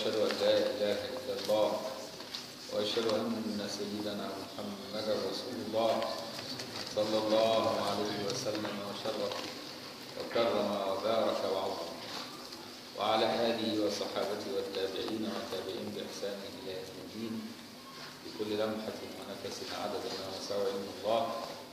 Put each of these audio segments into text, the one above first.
وأشهد أن لا إله إلا الله وأشهد أن سيدنا محمدا رسول الله صلى الله عليه وسلم وشرف وكرم وبارك وعظم وعلى آله وصحابته والتابعين وتابعين بإحسان إلى يوم الدين بكل لمحة ونفس عدد ما وسع علم الله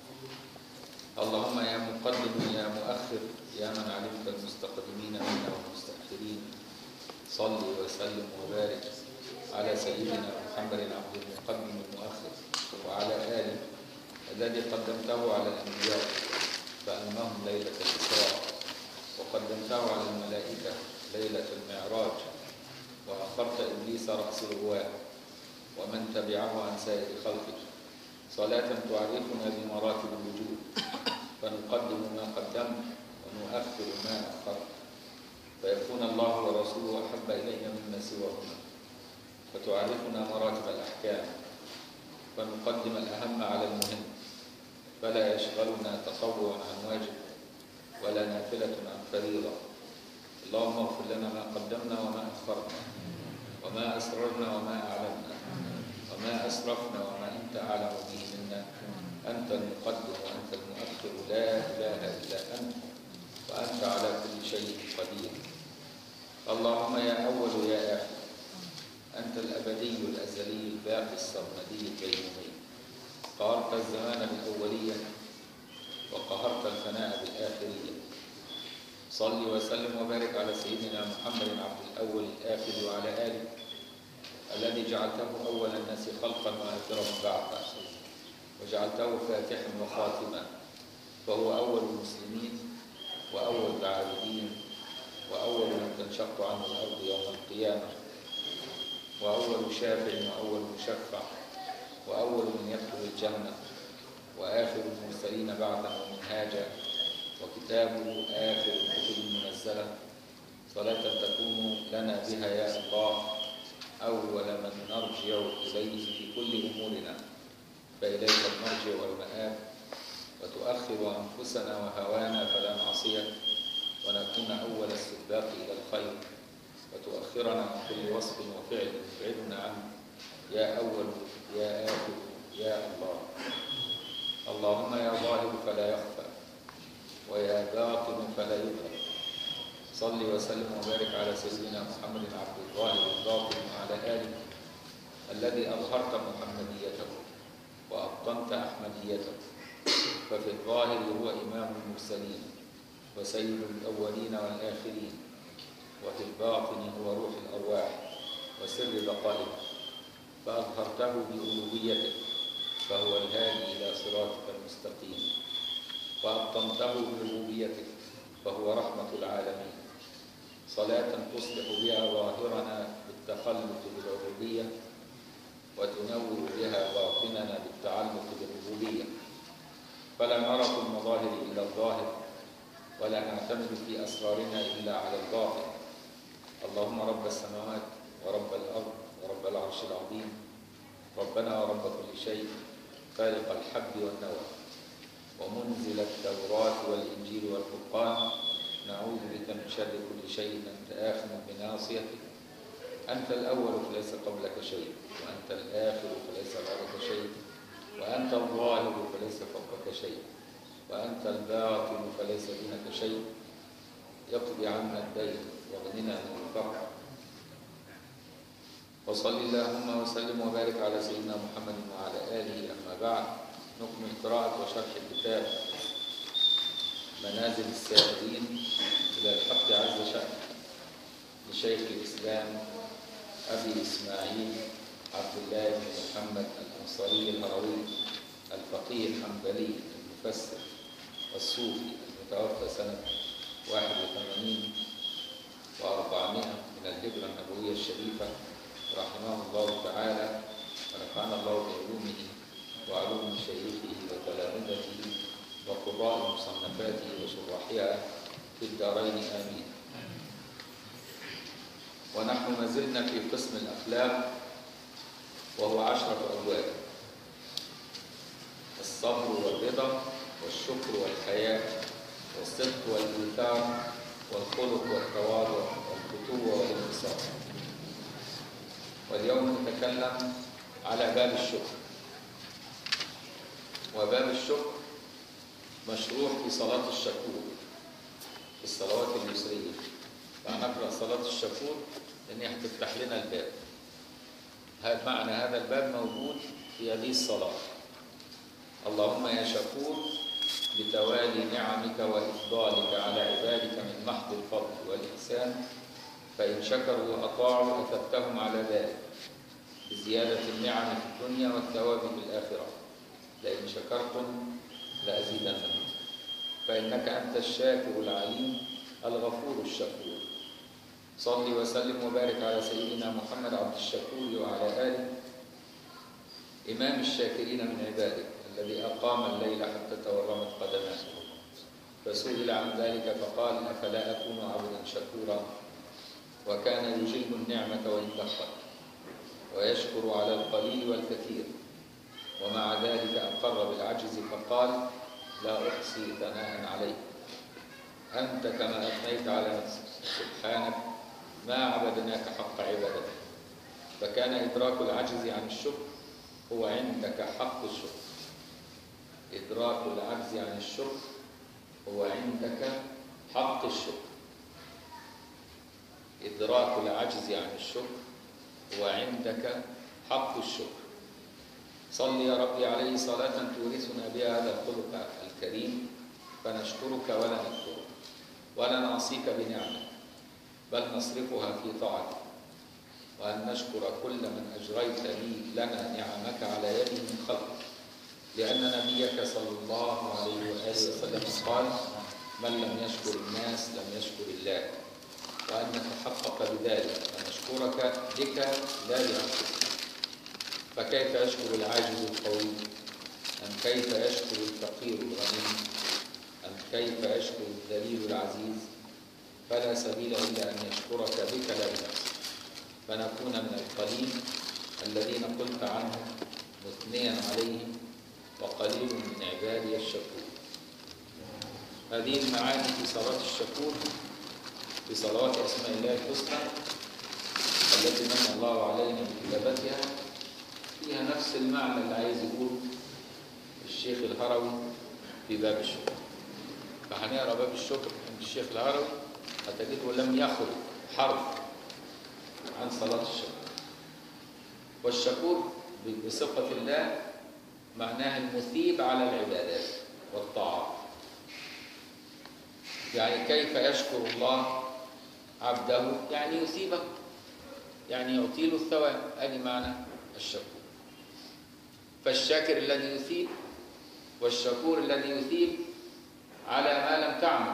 اللهم يا مقدم يا مؤخر يا من علمت المستقدمين منا والمستأخرين صل وسلم وبارك على سيدنا محمد عبد المقدم المؤخر وعلى آله الذي قدمته على الأنبياء فأمهم ليلة الإسراء وقدمته على الملائكة ليلة المعراج وأخرت إبليس رأس الرواة ومن تبعه عن سائر خلقك صلاة تعرفنا بمراتب الوجود فنقدم ما قدمت ونؤخر ما أخرت فيكون الله ورسوله أحب إلينا مما سواهما فتعرفنا مراتب الأحكام فنقدم الأهم على المهم فلا يشغلنا تطوع عن واجب ولا نافلة عن فريضة اللهم اغفر لنا ما قدمنا وما أخرنا وما أسررنا وما أعلنا وما أسرفنا وما أنت أعلم به منا أنت المقدم وأنت المؤخر لا إله إلا أنت وأنت على كل شيء قدير اللهم يا أول يا آخر أنت الأبدي الأزلي الباقي السرمدي الديمومي قهرت الزمان بالأولية وقهرت الفناء بالآخرية صل وسلم وبارك على سيدنا محمد عبد الأول الآخر وعلى آله الذي جعلته أول الناس خلقا وآخرهم بعثا وجعلته فاتحا وخاتما فهو أول المسلمين وأول العابدين وأول من تنشق عنه الأرض يوم القيامة وأول شافع وأول مشفع وأول من يدخل الجنة وآخر المرسلين بعثا ومنهاجا وكتابه آخر الكتب المنزلة صلاة تكون لنا بها يا الله أول من نرجع إليه في كل أمورنا فإليك المرجع والمآب وتؤخر أنفسنا وهوانا فلا نعصيك ونكون أول السباق إلى الخير وتؤخرنا عن كل وصف وفعل تبعدنا عنه يا أول يا آخر يا الله اللهم يا ظاهر فلا يخفى ويا باطن فلا يظهر صل وسلم وبارك على سيدنا محمد عبد الظاهر الباطن وعلى آله الذي أظهرت محمديته وأبطنت أحمديته ففي الظاهر هو إمام المرسلين وسيد الأولين والآخرين وفي الباطن هو روح الأرواح وسر بقائك فأظهرته بألوهيتك فهو الهادي إلى صراطك المستقيم وأبطنته بربوبيتك فهو رحمة العالمين صلاة تصلح بها ظاهرنا بالتخلق بالعبودية وتنور بها باطننا بالتعلق بالربوبية فلا نرى في المظاهر إلا الظاهر ولا نعتمد في أسرارنا إلا على الباطن اللهم رب السماوات ورب الأرض ورب العرش العظيم ربنا ورب كل شيء فارق الحب والنوى ومنزل التوراة والإنجيل والفرقان نعوذ بك من شر كل شيء أنت آخر بناصيتك أنت الأول فليس قبلك شيء وأنت الآخر فليس بعدك شيء وأنت الظاهر فليس فوقك شيء وأنت الباطن فليس دونك شيء يقضي عنا الدين واغننا من الفقر وصل اللهم وسلم وبارك على سيدنا محمد وعلى آله أما بعد نكمل قراءة وشرح الكتاب منازل السائرين إلى الحق عز شأنه لشيخ الإسلام أبي إسماعيل عبد الله بن محمد الأنصاري الهروي الفقيه الحنبلي المفسر الصوفي المتوفى سنة 81 و400 من الهجرة النبوية الشريفة رحمه الله تعالى ونفعنا الله بعلومه وعلوم شيخه وتلامذته وقراء مصنفاته وشراحها في الدارين آمين ونحن ما زلنا في قسم الأخلاق وهو عشرة أبواب الصبر والرضا والشكر والحياء والصدق والإيثار والخلق والتواضع والفتوة والانتصار واليوم نتكلم على باب الشكر وباب الشكر مشروع في صلاة الشكور في الصلوات اليسرية فهنقرأ صلاة الشكور لأن هي هتفتح لنا الباب هذا معنى هذا الباب موجود في هذه الصلاة اللهم يا شكور بتوالي نعمك وإفضالك على عبادك من محض الفضل والإحسان فإن شكروا وأطاعوا أثبتهم على ذلك بزيادة النعم في الدنيا والثواب في الآخرة لئن شكرتم لأزيدنكم فإنك أنت الشاكر العليم الغفور الشكور صل وسلم وبارك على سيدنا محمد عبد الشكور وعلى آله إمام الشاكرين من عبادك الذي أقام الليل حتى تورمت قدماه فسئل عن ذلك فقال أفلا أكون عبدا شكورا وكان يجل النعمة وإن دخل ويشكر على القليل والكثير ومع ذلك أقر بالعجز فقال لا أحصي ثناء عليك أنت كما أثنيت على نفسك سبحانك ما عبدناك حق عبادتك فكان إدراك العجز عن الشكر هو عندك حق الشكر إدراك العجز عن الشكر هو عندك حق الشكر إدراك العجز عن الشكر هو عندك حق الشكر صل يا ربي عليه صلاة تورثنا بها هذا الخلق الكريم فنشكرك ولا نكفرك ولا نعصيك بنعمك بل نصرفها في طاعتك وأن نشكر كل من أجريت لي لنا نعمك على يد من خلقك لأن نبيك صلى الله عليه وآله وسلم قال من لم يشكر الناس لم يشكر الله وأن نتحقق بذلك ونشكرك بك لا بنفسك فكيف يشكر العاجز القوي أم كيف يشكر الفقير الغني أم كيف يشكر الذليل العزيز فلا سبيل إلا أن يشكرك بك لا بنفسك فنكون من القليل الذين قلت عنهم مثنيا عليهم وقليل من عبادي الشكور هذه المعاني في صلاة الشكور في صلوات أسماء الله الحسنى التي من الله علينا بكتابتها فيها نفس المعنى اللي عايز يقول الشيخ الهروي في باب الشكر فهنقرا باب الشكر عند الشيخ الهروي هتجده لم يخرج حرف عن صلاة الشكر والشكور بصفة الله معناها المثيب على العبادات والطاعات يعني كيف يشكر الله عبده يعني يثيبه يعني يعطي له الثواب ادي معنى الشكور فالشاكر الذي يثيب والشكور الذي يثيب على ما لم تعمل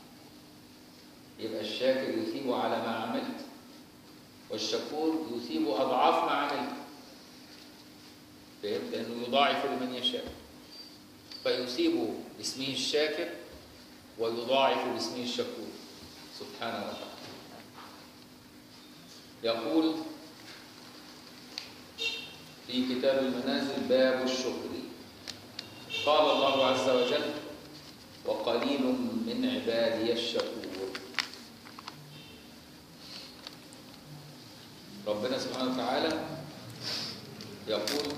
يبقى الشاكر يثيب على ما عملت والشكور يثيب اضعاف ما عملت فهمت انه يضاعف لمن يشاء فيثيب باسمه الشاكر ويضاعف باسمه الشكور سبحانه وتعالى يقول في كتاب المنازل باب الشكر قال الله عز وجل وقليل من عبادي الشكور ربنا سبحانه وتعالى يقول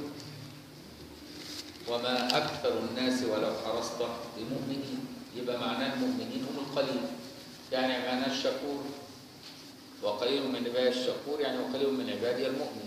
وما أكثر الناس ولو حرصت بمؤمنين يبقى معناه المؤمنين هم القليل يعني معناه الشكور وقليل من عبادي الشكور يعني وقليل من عبادي المؤمن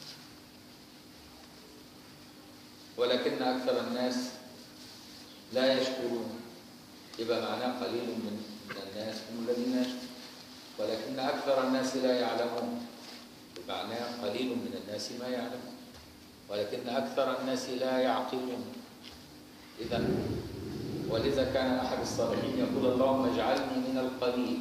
ولكن أكثر الناس لا يشكرون يبقى معناه قليل من الناس هم الذين يشكرون ولكن أكثر الناس لا يعلمون بمعناه قليل من الناس ما يعلمون ولكن أكثر الناس لا يعقلون إذا ولذا كان أحد الصالحين يقول اللهم اجعلني من القليل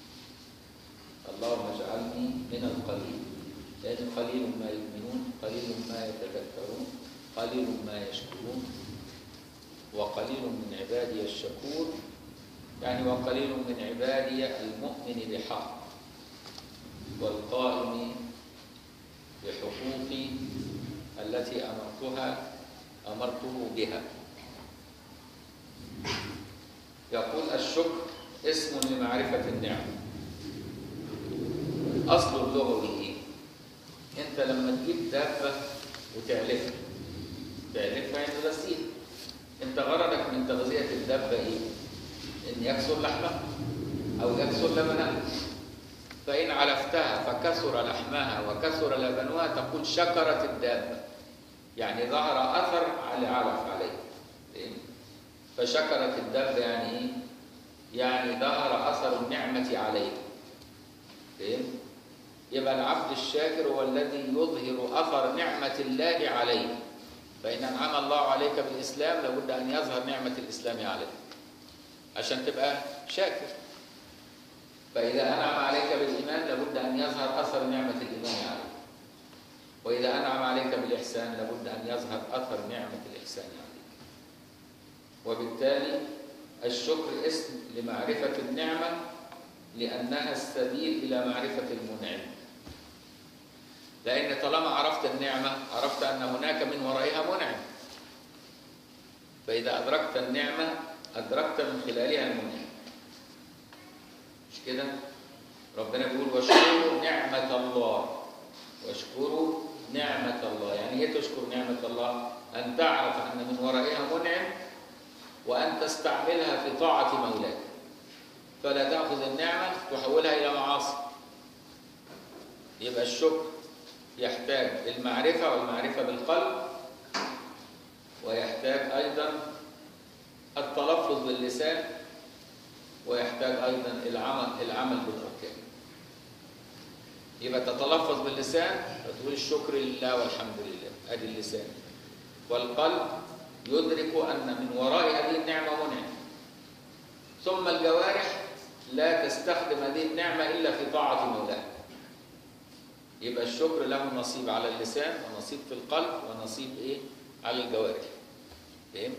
اللهم اجعلني من القليل لأن قليل ما يؤمنون قليل ما يتذكرون قليل ما يشكرون وقليل من عبادي الشكور يعني وقليل من عبادي المؤمن بحق والقائم بحقوقي التي أمرتها أمرته بها يقول الشكر اسم لمعرفة النعم أصل اللغوي إيه؟ أنت انت لما تجيب دابه وتعلفها تعلفها يعني تغذيها انت غرضك من تغذيه الدابه ايه؟ ان يكسر لحمها او يكسر لبنها فان علفتها فكسر لحمها وكسر لبنها تقول شكرت الدابه يعني ظهر اثر على علف عليه فاهم؟ فشكرت الدابه يعني ايه؟ يعني ظهر اثر النعمه عليه فاهم؟ يبقى العبد الشاكر هو الذي يظهر اثر نعمه الله عليه فان انعم الله عليك بالاسلام لابد ان يظهر نعمه الاسلام عليك عشان تبقى شاكر فاذا انعم عليك بالايمان لابد ان يظهر اثر نعمه الايمان عليك واذا انعم عليك بالاحسان لابد ان يظهر اثر نعمه الاحسان عليك وبالتالي الشكر اسم لمعرفه النعمه لانها السبيل الى معرفه المنعم لأن طالما عرفت النعمة عرفت أن هناك من ورائها منعم فإذا أدركت النعمة أدركت من خلالها المنعم مش كده؟ ربنا بيقول واشكروا نعمة الله واشكروا نعمة الله يعني ايه تشكر نعمة الله؟ أن تعرف أن من ورائها منعم وأن تستعملها في طاعة مولاك فلا تأخذ النعمة تحولها إلى معاصي يبقى الشكر يحتاج المعرفة والمعرفة بالقلب ويحتاج أيضا التلفظ باللسان ويحتاج أيضا العمل العمل بالأركان يبقى تتلفظ باللسان وتقول الشكر لله والحمد لله ادي اللسان والقلب يدرك ان من وراء هذه النعمه منعم ثم الجوارح لا تستخدم هذه النعمه الا في طاعه مولاها يبقى الشكر له نصيب على اللسان ونصيب في القلب ونصيب ايه على الجوارح فهمت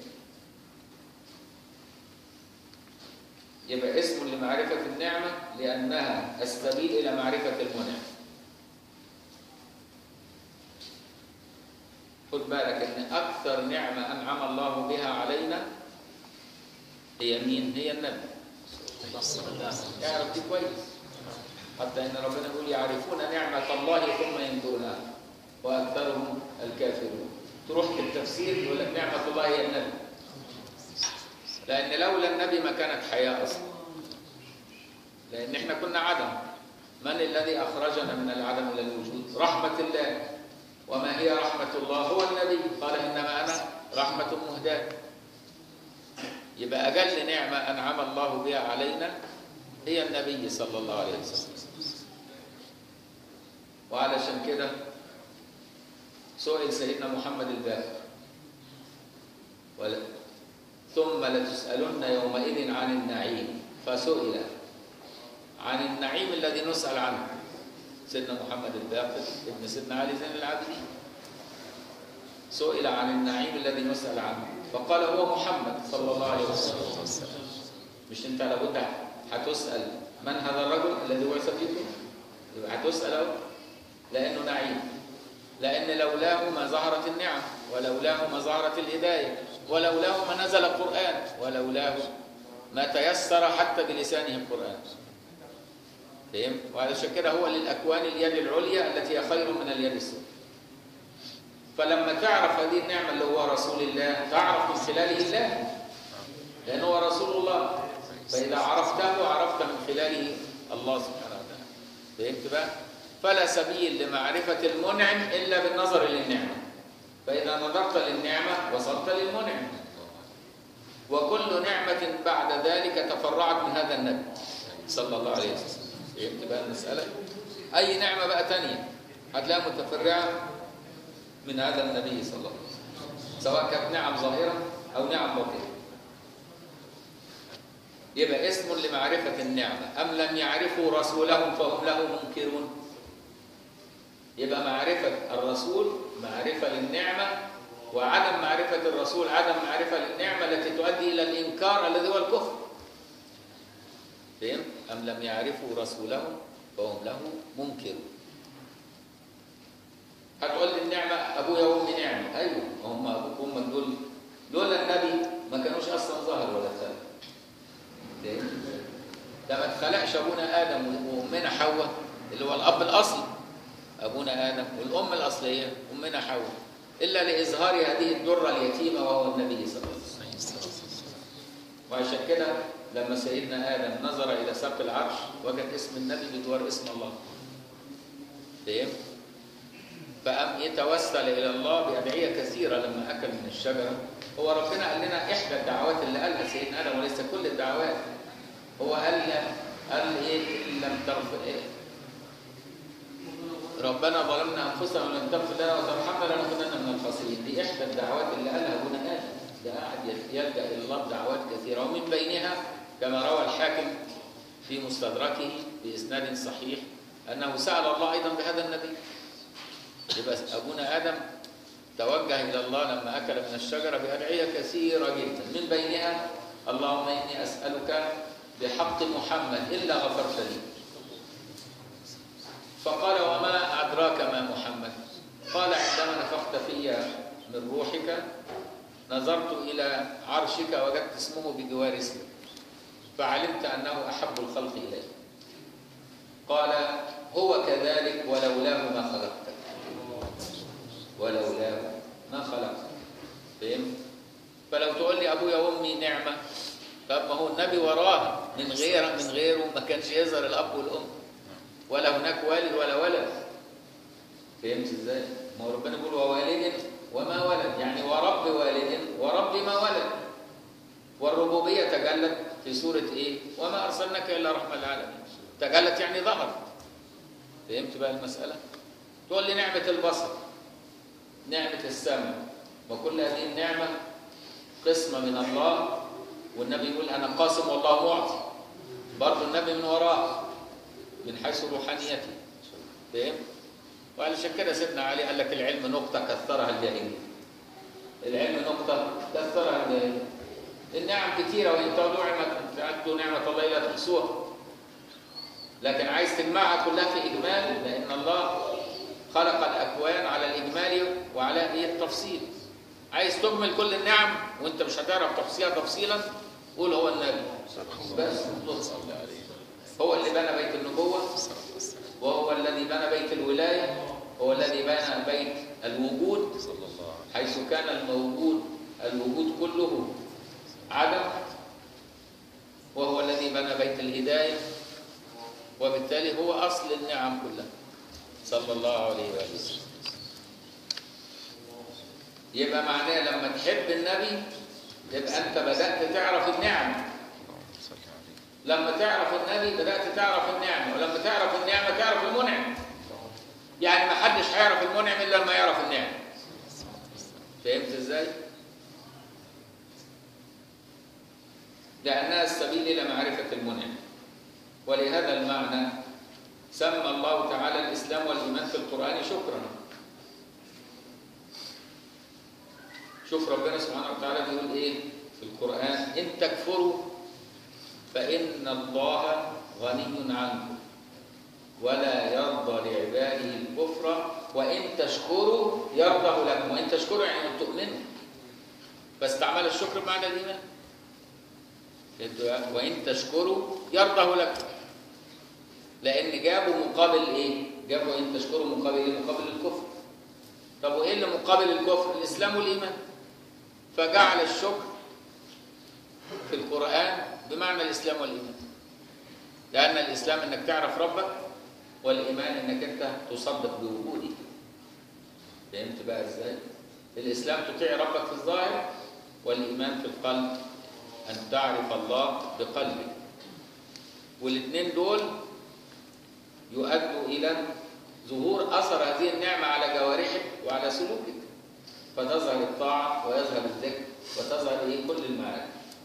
يبقى اسم لمعرفة النعمة لأنها السبيل إلى معرفة المنعم خد بالك إن أكثر نعمة أنعم الله بها علينا هي مين؟ هي النبي اعرف دي كويس حتى إن ربنا يقول يعرفون نعمة الله ثم ينكرونها وأكثرهم الكافرون تروح في التفسير يقول لك نعمة الله هي النبي لأن لولا النبي ما كانت حياة أصلا لأن إحنا كنا عدم من الذي أخرجنا من العدم إلى الوجود رحمة الله وما هي رحمة الله هو النبي قال إنما أنا رحمة مهداة يبقى أجل نعمة أنعم الله بها علينا هي النبي صلى الله عليه وسلم وعلشان كده سئل سيدنا محمد الباقر ثم لتسألن يومئذ عن النعيم فسئل عن النعيم الذي نسأل عنه سيدنا محمد الباقر ابن سيدنا علي زين العابدين سئل عن النعيم الذي نسأل عنه فقال هو محمد صلى الله عليه وسلم مش انت لابد هتسأل من هذا الرجل الذي بعث فيكم يبقى هتسأل اهو لأنه نعيم لأن لولاه ما ظهرت النعم ولولاه ما ظهرت الهداية ولولاه ما نزل القرآن ولولاه ما تيسر حتى بلسانه القرآن فهم؟ وعلشان كده هو للأكوان اليد العليا التي هي خير من اليد السفلى فلما تعرف هذه النعمة اللي هو رسول الله تعرف من خلاله الله لأنه هو رسول الله فإذا عرفته عرفت من خلاله الله سبحانه وتعالى فهمت بقى؟ فلا سبيل لمعرفة المنعم إلا بالنظر للنعمة فإذا نظرت للنعمة وصلت للمنعم وكل نعمة بعد ذلك تفرعت من هذا النبي صلى الله عليه وسلم فهمت بقى المسألة؟ أي نعمة بقى تانية هتلاقيها متفرعة من هذا النبي صلى الله عليه وسلم سواء كانت نعم ظاهرة أو نعم باطنة يبقى اسم لمعرفة النعمة أم لم يعرفوا رسولهم فهم له منكرون يبقى معرفة الرسول معرفة للنعمة وعدم معرفة الرسول عدم معرفة للنعمة التي تؤدي إلى الإنكار الذي هو الكفر فهم؟ أم لم يعرفوا رسولهم فهم له منكرون هتقول لي النعمة أبويا وأمي نعمة أيوه هم أبوك وأمك دول لولا النبي ما كانوش أصلا ظهر ولا خلق ده ما اتخلقش أبونا آدم وأمنا حواء اللي هو الأب الأصلي ابونا ادم والام الاصليه امنا حواء الا لاظهار هذه الدره اليتيمه وهو النبي صلى الله عليه وسلم وعشان كده لما سيدنا ادم نظر الى سقف العرش وجد اسم النبي بجوار اسم الله فهم فقام يتوسل الى الله بادعيه كثيره لما اكل من الشجره هو ربنا قال لنا احدى الدعوات اللي قالها سيدنا ادم وليس كل الدعوات هو قال قال ايه ان لم تغفر ايه ربنا ظلمنا انفسنا ولم تغفر لنا وترحمنا لنكونن من الخاسرين دي احدى الدعوات اللي قالها ابونا ادم ده قاعد يلجا الى الله بدعوات كثيره ومن بينها كما روى الحاكم في مستدركه باسناد صحيح انه سال الله ايضا بهذا النبي يبقى ابونا ادم توجه الى الله لما اكل من الشجره بادعيه كثيره جدا من بينها اللهم اني اسالك بحق محمد الا غفرت لي فقال وما ادراك ما محمد قال عندما نفخت في من روحك نظرت الى عرشك وجدت اسمه بجوار اسمك فعلمت انه احب الخلق الي قال هو كذلك ولولاه ما خلقتك ولولاه ما خلقتك فهمت فلو تقول لي ابويا وامي نعمه طب ما هو النبي وراها من غير من غيره ما كانش يظهر الاب والام ولا هناك والد ولا ولد فهمت ازاي؟ ما هو ربنا بيقول ووالد وما ولد يعني ورب والد ورب ما ولد والربوبيه تجلت في سوره ايه؟ وما ارسلناك الا رحمه للعالمين تجلت يعني ظهرت فهمت بقى المساله؟ تقول لي نعمه البصر نعمه السمع وكل هذه النعمه قسمه من الله والنبي يقول انا قاسم والله معطي برضه النبي من وراه من حيث روحانيته فاهم وعلشان كده سيدنا علي قال لك العلم نقطة كثرها الجاهلية العلم نقطة كثرها الجاهلية النعم كثيرة وإن تعدوا نعمة تعدوا نعمة الله لا تحصوها لكن عايز تجمعها كلها في إجمال لأن الله خلق الأكوان على الإجمال وعلى إيه التفصيل عايز تجمل كل النعم وانت مش هتعرف تحصيها تفصيلا قول هو النبي بس هو اللي بنى بيت النبوة وهو الذي بنى بيت الولاية هو الذي بنى بيت الوجود حيث كان الموجود الوجود كله عدم وهو الذي بنى بيت الهداية وبالتالي هو أصل النعم كلها صلى الله عليه وآله وسلم يبقى معناه لما تحب النبي يبقى أنت بدأت تعرف النعم لما تعرف النبي بدأت تعرف النعمة ولما تعرف النعمة تعرف المنعم يعني ما حدش هيعرف المنعم إلا لما يعرف النعمة فهمت إزاي؟ لأنها السبيل إلى معرفة المنعم ولهذا المعنى سمى الله تعالى الإسلام والإيمان في القرآن شكرا شوف ربنا سبحانه وتعالى بيقول إيه في القرآن إن تكفروا فإن الله غني عنكم ولا يرضى لعباده الكفر وإن تشكروا يرضه لكم وإن تشكروا يعني أن تؤمنوا فاستعمل الشكر بمعنى الإيمان وإن تشكروا يرضه لكم لأن جابوا مقابل إيه؟ جابوا إن تشكروا مقابل إيه؟ مقابل الكفر طب وإيه اللي مقابل الكفر؟ الإسلام والإيمان فجعل الشكر في القرآن بمعنى الإسلام والإيمان لأن الإسلام أنك تعرف ربك والإيمان أنك أنت تصدق بوجوده فهمت بقى إزاي؟ الإسلام تطيع ربك في الظاهر والإيمان في القلب أن تعرف الله بقلبك والاثنين دول يؤدوا إلى ظهور أثر هذه النعمة على جوارحك وعلى سلوكك فتظهر الطاعة ويظهر الذكر وتظهر إيه كل المعاني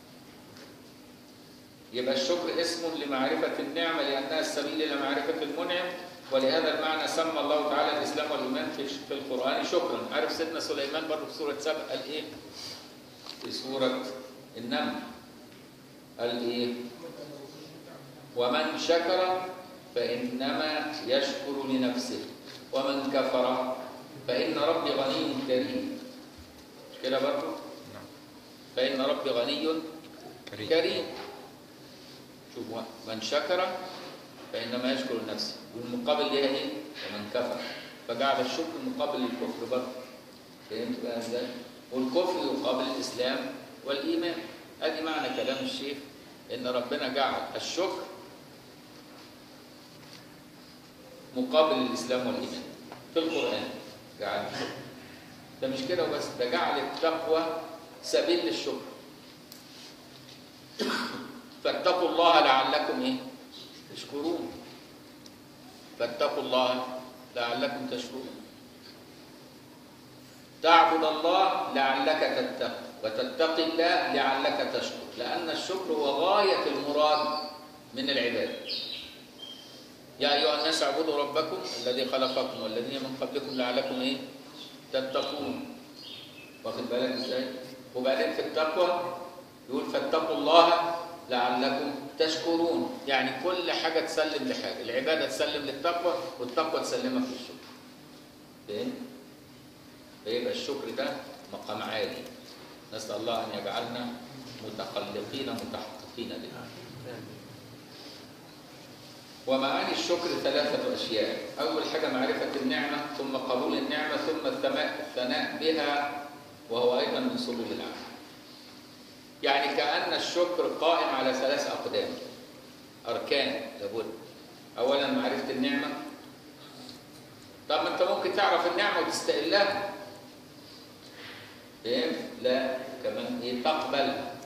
يبقى الشكر اسم لمعرفة النعمة لأنها السبيل إلى معرفة المنعم ولهذا المعنى سمى الله تعالى الإسلام والإيمان في في القرآن شكرا عارف سيدنا سليمان برضه في سورة سبأ قال إيه؟ في سورة النمل قال إيه؟ ومن شكر فإنما يشكر لنفسه ومن كفر فإن ربي غني كريم كده برضه؟ فإن ربي غني كريم, كريم. شوف من شكر فإنما يشكر لنفسه والمقابل ليها إيه؟ ومن كفر فجعل الشكر مقابل للكفر برضه فهمت بقى ازاي؟ والكفر يقابل الاسلام والايمان ادي معنى كلام الشيخ ان ربنا جعل الشكر مقابل الاسلام والايمان في القران جعل الشكر ده مش كده وبس ده جعل التقوى سبيل للشكر فاتقوا الله لعلكم ايه تشكرون فاتقوا الله لعلكم تشكرون تعبد الله لعلك تتقي وتتقي الله لعلك تشكر لأن الشكر هو غاية المراد من العبادة يا أيها الناس اعبدوا ربكم الذي خلقكم والذين من قبلكم لعلكم إيه؟ تتقون واخد بالك إزاي؟ وبعدين في التقوى يقول فاتقوا الله لعلكم تشكرون يعني كل حاجة تسلم لحاجة العبادة تسلم للتقوى والتقوى تسلمك للشكر فهمت؟ فيبقى الشكر ده مقام عالي نسأل الله أن يجعلنا متخلقين متحققين به ومعاني الشكر ثلاثة أشياء أول حاجة معرفة النعمة ثم قبول النعمة ثم الثناء بها وهو أيضا من سبل العمل يعني كأن الشكر قائم على ثلاث أقدام أركان لابد أولا معرفة النعمة طب ما أنت ممكن تعرف النعمة وتستقلها فهمت؟ لا كمان ايه تقبل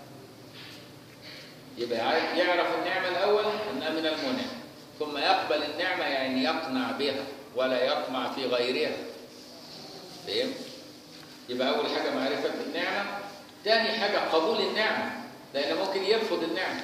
يبقى يعرف النعمة الأول أنها من المنعم ثم يقبل النعمة يعني يقنع بها ولا يطمع في غيرها فهمت؟ يبقى أول حاجة معرفة النعمة تاني حاجة قبول النعمة لأن ممكن يرفض النعمة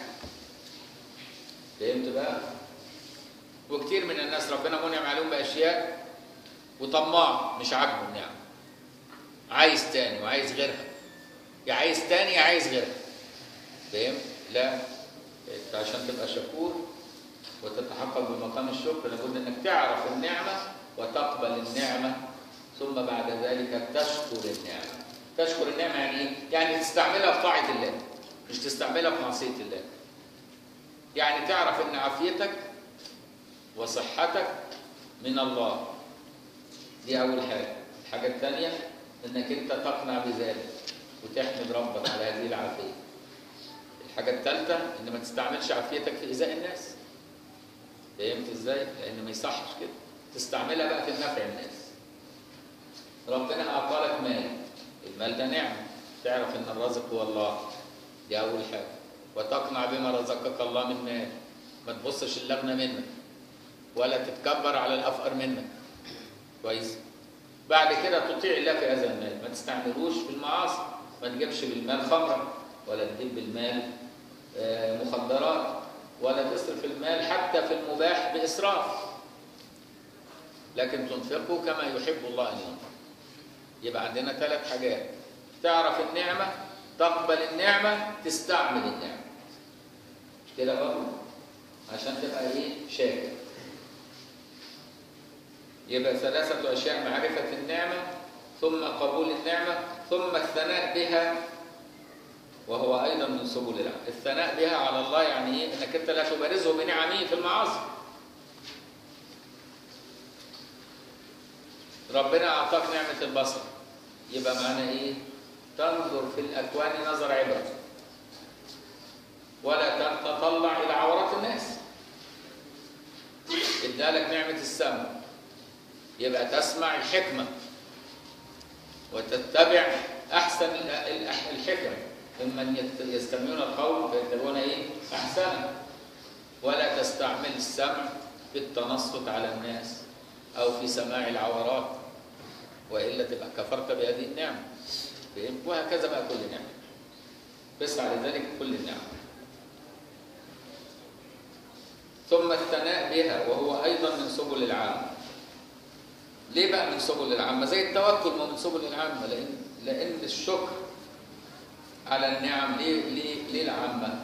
فهمت بقى؟ وكتير من الناس ربنا منعم عليهم بأشياء وطماع مش عاجبه النعمة عايز تاني وعايز غيرها يا عايز تاني يا عايز غيرها فهمت؟ لا انت عشان تبقى شكور وتتحقق بمقام الشكر لابد انك تعرف النعمة وتقبل النعمة ثم بعد ذلك تشكر النعمة تشكر النعمة يعني ايه؟ يعني تستعملها في طاعة الله مش تستعملها في معصية الله يعني تعرف ان عافيتك وصحتك من الله دي أول حاجة الحاجة الثانية انك انت تقنع بذلك وتحمد ربك على هذه العافيه الحاجه الثالثه ان ما تستعملش عافيتك في ايذاء الناس فهمت ازاي لان ما يصحش كده تستعملها بقى في نفع الناس ربنا اعطالك مال المال ده نعمه تعرف ان الرازق هو الله دي اول حاجه وتقنع بما رزقك الله من مال ما تبصش اللغنه منك ولا تتكبر على الافقر منك كويس بعد كده تطيع الله في هذا المال ما تستعملوش في المعاصي ما تجيبش بالمال خمرا ولا تجيب بالمال مخدرات ولا تصرف المال حتى في المباح بإسراف لكن تنفقه كما يحب الله أن ينفق يبقى عندنا ثلاث حاجات تعرف النعمة تقبل النعمة تستعمل النعمة مش كده برضه عشان تبقى ايه شاكر يبقى ثلاثة أشياء معرفة النعمة ثم قبول النعمة ثم الثناء بها وهو أيضا من سبل العمل الثناء بها على الله يعني إيه؟ إنك أنت لا تبارزه بنعمه في المعاصي ربنا أعطاك نعمة البصر يبقى معنى إيه؟ تنظر في الأكوان نظر عبرة ولا تتطلع إلى عورات الناس ادالك نعمة السمع يبقى تسمع الحكمة وتتبع أحسن الحكم ممن يستمعون القول فيتبعون إيه؟ أحسنه ولا تستعمل السمع في التنصت على الناس أو في سماع العورات وإلا تبقى كفرت بهذه النعمة فهمت؟ وهكذا بقى كل نعمة تسعى لذلك كل النعم ثم الثناء بها وهو أيضا من سبل العامة ليه بقى من سبل العامة زي التوكل ما من سبل العامة لأن لأن الشكر على النعم ليه ليه ليه العامة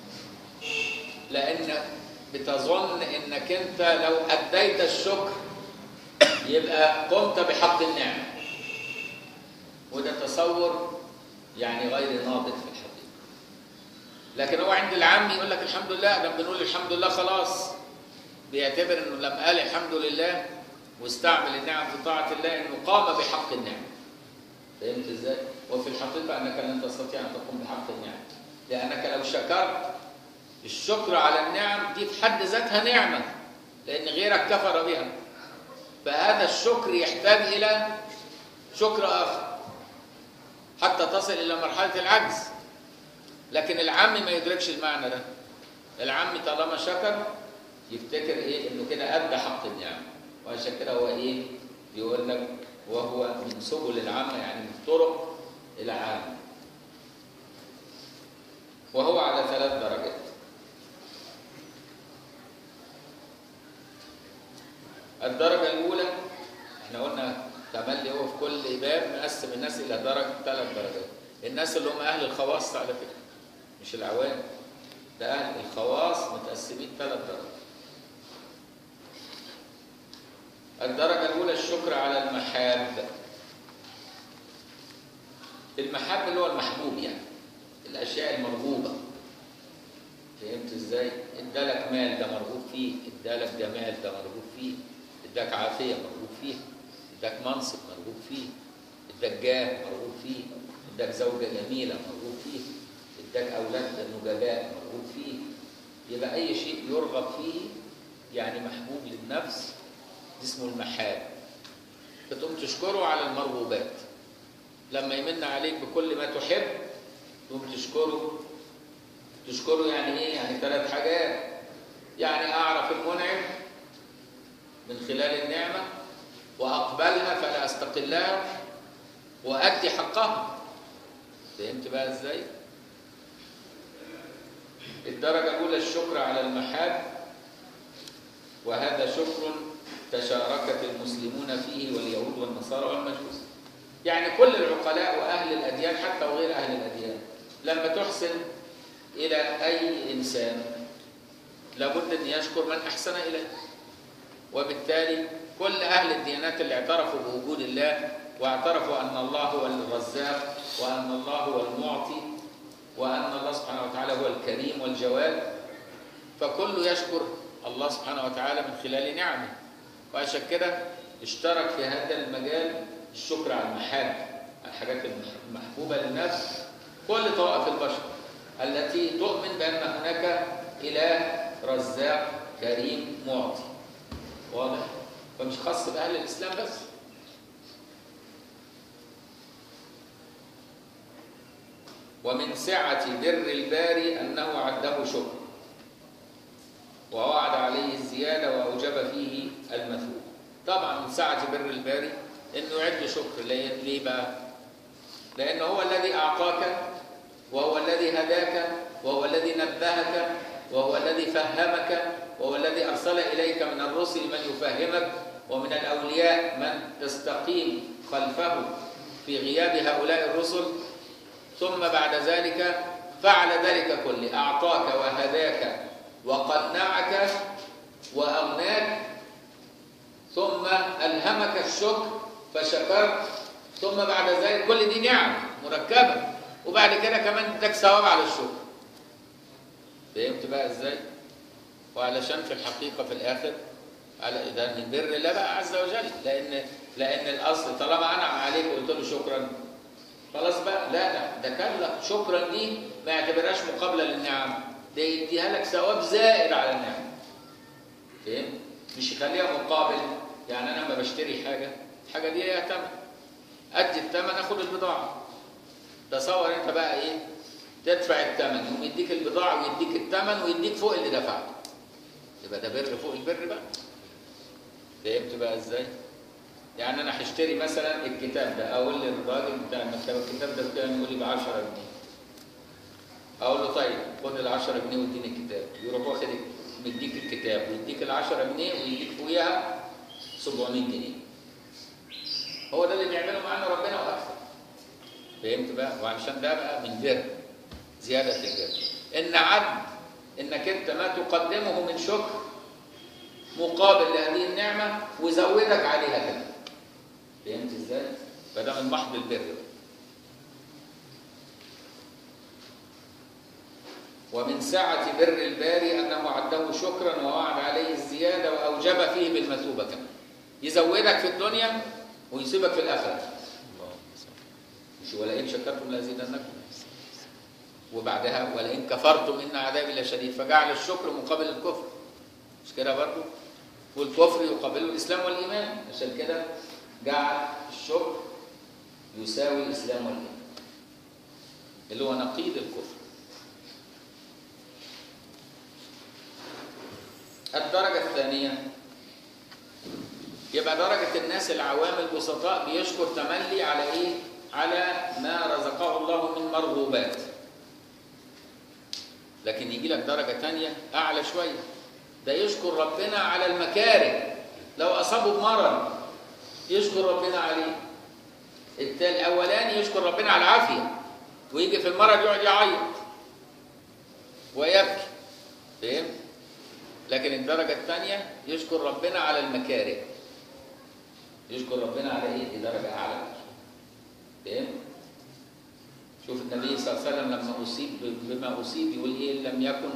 لأن بتظن إنك أنت لو أديت الشكر يبقى قمت بحق النعمة وده تصور يعني غير ناضج في الحقيقة لكن هو عند العام يقول لك الحمد لله لما بنقول الحمد لله خلاص بيعتبر انه لما قال الحمد لله واستعمل النعم في طاعة الله انه قام بحق النعم فهمت ازاي؟ وفي الحقيقة انك لن تستطيع ان تقوم بحق النعم لانك لو شكرت الشكر على النعم دي في حد ذاتها نعمة لان غيرك كفر بها فهذا الشكر يحتاج الى شكر اخر حتى تصل الى مرحلة العجز لكن العام ما يدركش المعنى ده العام طالما شكر يفتكر ايه انه كده ادى حق النعم وعشان كده هو ايه بيقول لك وهو من سبل العامة يعني من طرق العامة وهو على ثلاث درجات الدرجة الأولى احنا قلنا تملي هو في كل باب مقسم الناس إلى درجة ثلاث درجات الناس اللي هم أهل الخواص على فكرة مش العوام ده أهل الخواص متقسمين ثلاث درجات الدرجة الأولى الشكر على المحاب المحاب اللي هو المحبوب يعني الأشياء المرغوبة فهمت ازاي؟ ادالك مال ده مرغوب فيه، ادالك جمال ده مرغوب فيه، اداك عافية مرغوب فيه، اداك منصب مرغوب فيه، اداك جاه مرغوب فيه، اداك زوجة جميلة مرغوب فيه، اداك أولاد نجباء مرغوب فيه، يبقى أي شيء يرغب فيه يعني محبوب للنفس اسمه المحاب فتقوم تشكره على المرغوبات لما يمن عليك بكل ما تحب تقوم تشكره تشكره يعني ايه يعني ثلاث حاجات يعني اعرف المنعم من خلال النعمه واقبلها فلا استقلها وادي حقها فهمت بقى ازاي الدرجه الاولى الشكر على المحاب وهذا شكر تشاركت المسلمون فيه واليهود والنصارى والمجوس يعني كل العقلاء واهل الاديان حتى وغير اهل الاديان لما تحسن الى اي انسان لابد ان يشكر من احسن اليه وبالتالي كل اهل الديانات اللي اعترفوا بوجود الله واعترفوا ان الله هو الرزاق وان الله هو المعطي وان الله سبحانه وتعالى هو الكريم والجواد فكله يشكر الله سبحانه وتعالى من خلال نعمه وعشان كده اشترك في هذا المجال الشكر على المحاب الحاجات المحبوبة للنفس كل طوائف البشر التي تؤمن بأن هناك إله رزاق كريم معطي واضح فمش خاص بأهل الإسلام بس ومن سعة بر الباري أنه عده شكر ووعد عليه الزيادة وأوجب فيه المثوب طبعا من سعة بر الباري انه يعد شكر ليه بقى لان هو الذي اعطاك وهو الذي هداك وهو الذي نبهك وهو الذي فهمك وهو الذي ارسل اليك من الرسل من يفهمك ومن الاولياء من تستقيم خلفه في غياب هؤلاء الرسل ثم بعد ذلك فعل ذلك كله اعطاك وهداك وقنعك واغناك ثم الهمك الشكر فشكرت ثم بعد ذلك كل دي نعم مركبه وبعد كده كمان اداك ثواب على الشكر فهمت بقى ازاي وعلشان في الحقيقه في الاخر على ده من بر الله بقى عز وجل لان لان الاصل طالما انعم عليك وقلت له شكرا خلاص بقى لا لا ده كان لك شكرا دي ما يعتبرهاش مقابله للنعم ده يديها لك ثواب زائد على النعم فهمت مش يخليها مقابل يعني انا لما بشتري حاجه الحاجه دي ليها ثمن ادي الثمن اخد البضاعه تصور انت بقى ايه تدفع الثمن يقوم يديك البضاعه ويديك الثمن ويديك فوق اللي دفعته يبقى ده بر فوق البر بقى فهمت بقى ازاي يعني انا هشتري مثلا الكتاب ده اقول للراجل بتاع المكتبه الكتاب ده بكام يقول لي ب 10 جنيه اقول له طيب خد ال 10 جنيه واديني الكتاب يروح واخد مديك الكتاب ويديك ال 10 جنيه ويديك فوقيها 700 جنيه هو ده اللي بيعمله معانا ربنا واكثر فهمت بقى وعشان ده بقى من بر زياده البر ان عد انك انت ما تقدمه من شكر مقابل لهذه النعمه وزودك عليها كده فهمت ازاي فده من محض البر بقى. ومن سعة بر الباري أنه عده شكرا ووعد عليه الزيادة وأوجب فيه بالمثوبة كمان يزودك في الدنيا ويسيبك في الاخره اللهم صل مش ولئن شكرتم لازيدنكم وبعدها ولئن كفرتم ان عذابي لشديد فجعل الشكر مقابل الكفر مش كده برضه والكفر يقابله الاسلام والايمان عشان كده جعل الشكر يساوي الاسلام والايمان اللي هو نقيض الكفر الدرجة الثانية يبقى درجة الناس العوام البسطاء بيشكر تملي على ايه؟ على ما رزقه الله من مرغوبات. لكن يجي لك درجة تانية أعلى شوية. ده يشكر ربنا على المكاره. لو أصابه بمرض يشكر ربنا عليه. التاني الأولاني يشكر ربنا على العافية. ويجي في المرض يقعد يعيط. ويبكي. فهمت؟ لكن الدرجة الثانية يشكر ربنا على المكاره. يشكر ربنا على ايه؟ دي درجة أعلى. فاهم؟ شوف النبي صلى الله عليه وسلم لما أصيب بما أصيب يقول إيه؟ إن لم يكن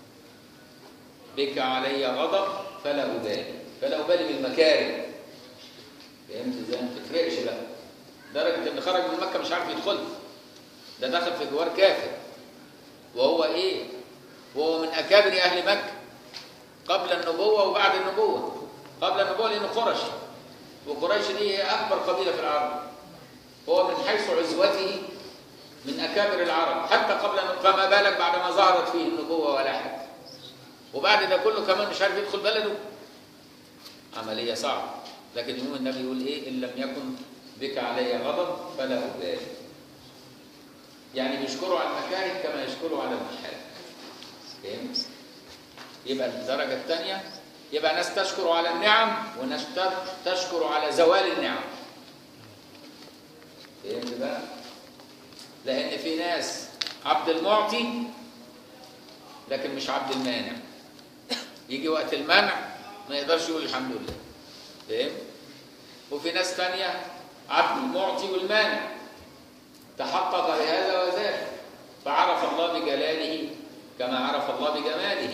بك علي غضب فلا أبالي، فلا أبالي بالمكاره. فهمت ازاي؟ ما تفرقش بقى. درجة إن خرج من مكة مش عارف يدخل. ده دخل في جوار كافر. وهو إيه؟ وهو من أكابر أهل مكة. قبل النبوة وبعد النبوة. قبل النبوة لأنه قرشي. وقريش دي هي أكبر قبيلة في العرب. هو من حيث عزوته من أكابر العرب حتى قبل فما بالك بعد ما ظهرت فيه النبوة ولا حاجة. وبعد ده كله كمان مش عارف يدخل بلده. عملية صعبة. لكن يوم النبي يقول إيه إن لم يكن بك علي غضب فلا أبالي. يعني بيشكروا على المكاره كما يشكروا على المحارم. فهمت؟ يبقى الدرجة الثانية يبقى ناس تشكر على النعم وناس تشكر على زوال النعم. فهمت بقى؟ لأن في ناس عبد المعطي لكن مش عبد المانع. يجي وقت المنع ما يقدرش يقول الحمد لله. فهمت؟ وفي ناس تانية عبد المعطي والمانع. تحقق بهذا وذاك فعرف الله بجلاله كما عرف الله بجماله.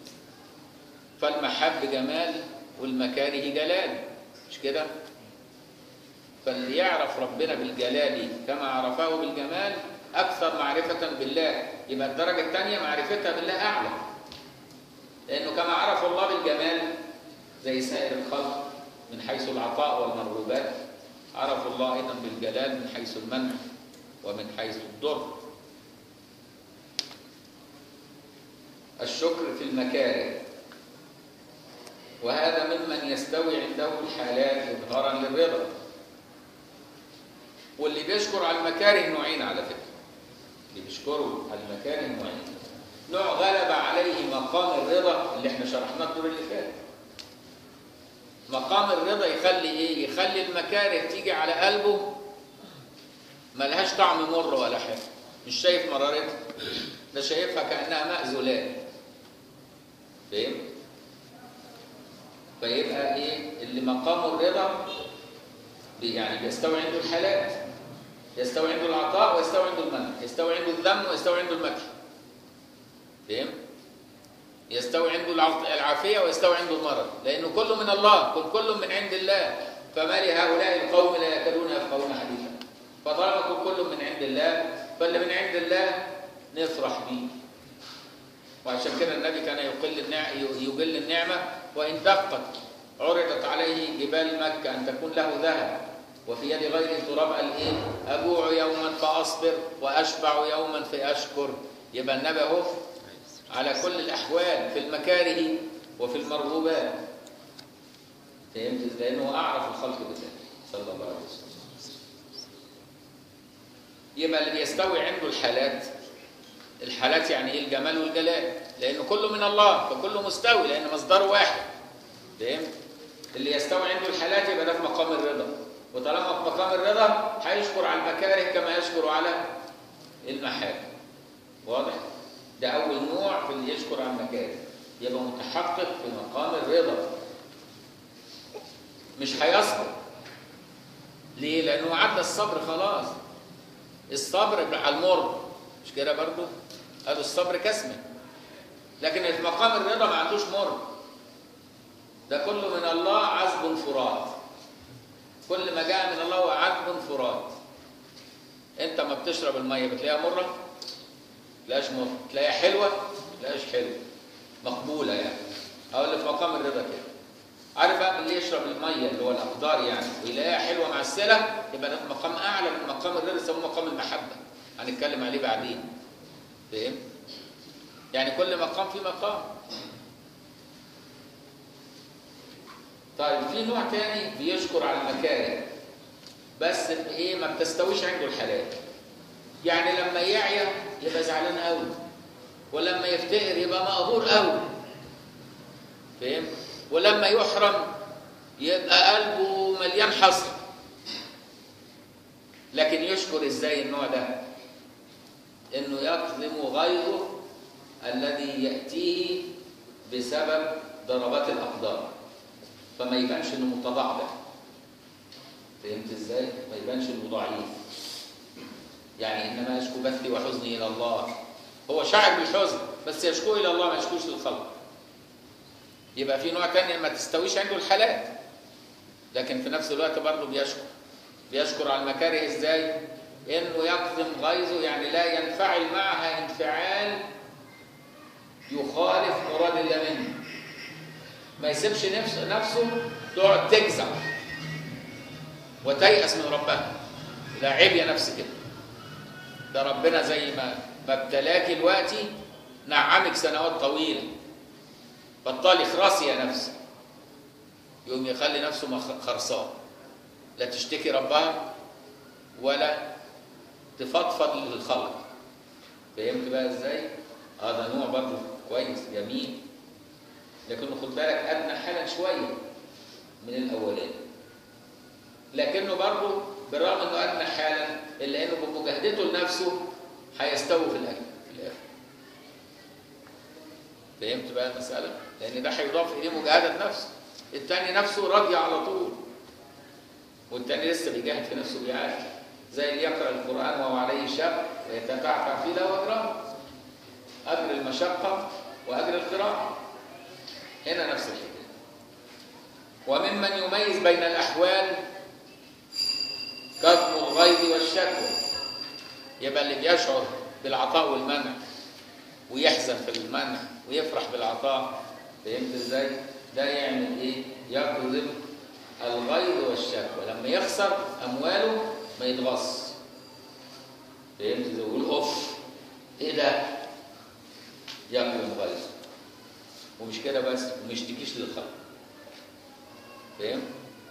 فالمحب جمال والمكاره جلال مش كده فاللي يعرف ربنا بالجلال كما عرفه بالجمال اكثر معرفه بالله يبقى الدرجه الثانيه معرفتها بالله اعلى لانه كما عرف الله بالجمال زي سائر الخلق من حيث العطاء والمرغوبات عرف الله ايضا بالجلال من حيث المنع ومن حيث الضر الشكر في المكاره وهذا ممن يستوي عنده الحالات إظهارا للرضا واللي بيشكر على المكاره نوعين على فكرة اللي بيشكروا على المكاره نوعين نوع غلب عليه مقام الرضا اللي احنا شرحناه الدور اللي فات مقام الرضا يخلي ايه يخلي المكاره تيجي على قلبه ملهاش طعم مر ولا حاجه مش شايف مرارتها ده شايفها كانها ماء زلال فهمت فيبقى ايه اللي مقامه الرضا يعني بيستوي عنده الحالات يستوي عنده العطاء ويستوي عنده المنع يستوي عنده الذم ويستوي عنده المكر فهم يستوي عنده العافية ويستوي عنده المرض لأنه كله من الله كل كله من عند الله فما لهؤلاء القوم لا يكادون يفقهون حديثا فطالما كل كله من عند الله فاللي من عند الله نفرح بيه وعشان كده النبي كان يقل النعمة يجل النعمة وإن دقت عرضت عليه جبال مكة أن تكون له ذهب وفي يد غير تراب قال إيه؟ أجوع يوما فأصبر وأشبع يوما فأشكر يبقى النبي أهو على كل الأحوال في المكاره وفي المرغوبات فهمت لأنه أعرف الخلق بالله صلى الله عليه وسلم يبقى اللي بيستوي عنده الحالات الحالات يعني ايه الجمال والجلال لانه كله من الله فكله مستوي لان مصدره واحد فهمت اللي يستوي عنده الحالات يبقى ده في مقام الرضا وطالما في مقام الرضا هيشكر على المكاره كما يشكر على المحارم واضح ده اول نوع في اللي يشكر على المكاره يبقى متحقق في مقام الرضا مش هيصبر ليه لانه عدى الصبر خلاص الصبر على المر مش كده برضه قالوا الصبر كسمه لكن في مقام الرضا ما عندوش مر ده كله من الله عذب فرات بتشرب الميه بتلاقيها مره تلاقيهاش مره تلاقيها حلوه تلاقيهاش حلوه مقبوله يعني او اللي في مقام الرضا كده عارف بقى اللي يشرب الميه اللي هو الاقدار يعني ويلاقيها حلوه معسله يبقى ده في مقام اعلى من مقام الرضا يسموه مقام المحبه هنتكلم عليه بعدين فاهم يعني كل مقام في مقام طيب في نوع تاني بيشكر على المكاره بس ايه ما بتستويش عنده الحلال يعني لما يعيا يبقى زعلان قوي ولما يفتقر يبقى مقهور قوي فاهم ولما يحرم يبقى قلبه مليان حسره لكن يشكر ازاي النوع ده انه يكظم غيظه الذي ياتيه بسبب ضربات الاقدار فما يبانش انه متضعضع فهمت ازاي ما يبانش انه ضعيف يعني انما يشكو بثي وحزني الى الله هو شاعر بالحزن بس يشكو الى الله ما يشكوش للخلق يبقى في نوع تاني ما تستويش عنده الحالات لكن في نفس الوقت برضه بيشكر بيشكر على المكاره ازاي انه يكظم غيظه يعني لا ينفعل معها انفعال يخالف مراد الله منه ما يسيبش نفسه نفسه تقعد تجزع وتيأس من ربها لا عيب يا نفس كده ده ربنا زي ما ما ابتلاك دلوقتي نعمك سنوات طويله بطلي خرسي يا نفسي يقوم يخلي نفسه خرصان لا تشتكي ربها ولا تفضفض للخلق فهمت بقى ازاي؟ اه ده نوع برضه كويس جميل لكنه خد بالك ادنى حالا شويه من الاولاني لكنه برضه بالرغم انه ادنى حالا الا انه بمجاهدته لنفسه هيستوي في الاجر في الاخر فهمت بقى المساله؟ لان ده هيضاف اليه مجاهده نفسه الثاني نفسه راضيه على طول والثاني لسه بيجاهد في نفسه بيعافي زي اللي يقرا القران وهو عليه شاب ويتكعكع فيه له اجران اجر المشقه واجر القراءه هنا نفس الحكايه وممن يميز بين الاحوال كظم الغيظ والشكوى يبقى اللي بيشعر بالعطاء والمنع ويحزن في المنع ويفرح بالعطاء فهمت ازاي؟ ده يعمل ايه؟ يكظم الغيظ والشكوى لما يخسر امواله ما يتغص فهمت ازاي؟ يقول اوف ايه ده؟ يكظم غيظه ومش كده بس وما يشتكيش للخلق فاهم؟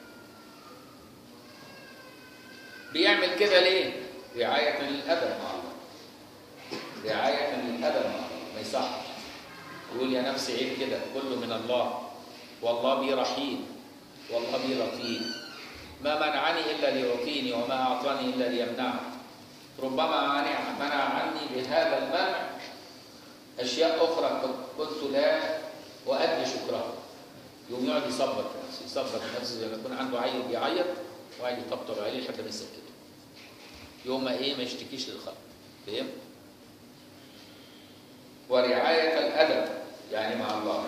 بيعمل كده ليه؟ رعاية للأدب مع الله رعاية للأدب مع الله ما يصحش يقول يا نفسي عيب كده كله من الله والله بي رحيم والله بي لطيف ما منعني إلا ليعطيني وما أعطاني إلا ليمنعني ربما منع منع عني بهذا المنع أشياء أخرى كنت لا وأدري شكرها يقوم يقعد يصبر في نفسه يصبر في نفسه لما يكون عنده عيل بيعيط وقاعد يطبطب عليه لحد ما يسكته يوم ما ايه ما يشتكيش للخلق فهم ورعاية الأدب يعني مع الله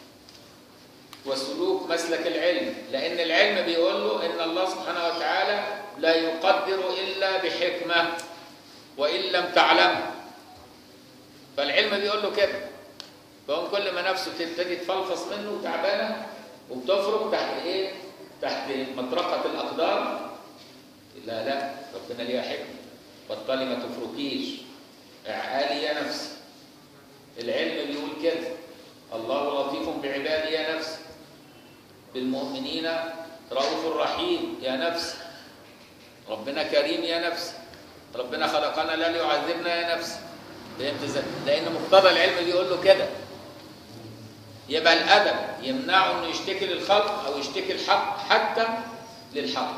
وسلوك مسلك العلم لأن العلم بيقول له إن الله سبحانه وتعالى لا يقدر إلا بحكمة وإن لم تعلمه فالعلم بيقول له كده فهم كل ما نفسه تبتدي تفلفص منه وتعبانه وبتفرق تحت ايه؟ تحت مطرقه الاقدار لا لا ربنا ليها حكمه بطلي ما تفركيش اعالي يا نفسي العلم بيقول كده الله لطيف بعباده يا نفس بالمؤمنين رؤوف رحيم يا نفس ربنا كريم يا نفس ربنا خلقنا لا ليعذبنا يا نفس فهمت ازاي؟ لان مقتضى العلم بيقول له كده يبقى الادب يمنعه انه يشتكي للخلق او يشتكي الحق حتى للحق